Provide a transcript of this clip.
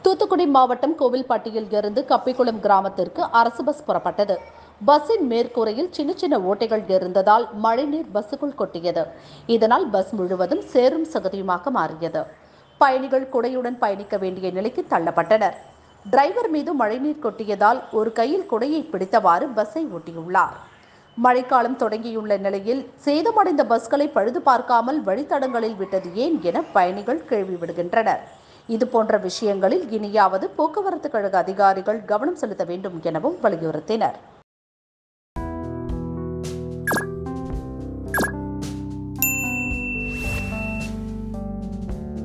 தூத்துக்குடி மாவட்டம் கோவில்பட்டியில் இருந்து கப்பிக்குளம் கிராமத்திற்கு அரசு பஸ் புறப்பட்டது பஸ்ஸின் மேற்கூரையில் சின்ன சின்ன ஓட்டைகள் இருந்ததால் மழைநீர் பஸ்ஸுக்குள் கொட்டியது இதனால் பஸ் முழுவதும் சேரும் சகதியுமாக மாறியது பயணிகள் குடையுடன் பயணிக்க வேண்டிய நிலைக்கு தள்ளப்பட்டனர் டிரைவர் மீது மழைநீர் கொட்டியதால் ஒரு கையில் குடையை பிடித்தவாறு பஸ்ஸை ஓட்டியுள்ளார் மழைக்காலம் தொடங்கியுள்ள நிலையில் சேதமடைந்த பஸ்களை பழுது பார்க்காமல் வழித்தடங்களில் விட்டது ஏன் என பயணிகள் கேள்வி விடுகின்றனர் இதுபோன்ற விஷயங்களில் இனியாவது போக்குவரத்து கழக அதிகாரிகள் கவனம் செலுத்த வேண்டும் எனவும் வலியுறுத்தினர்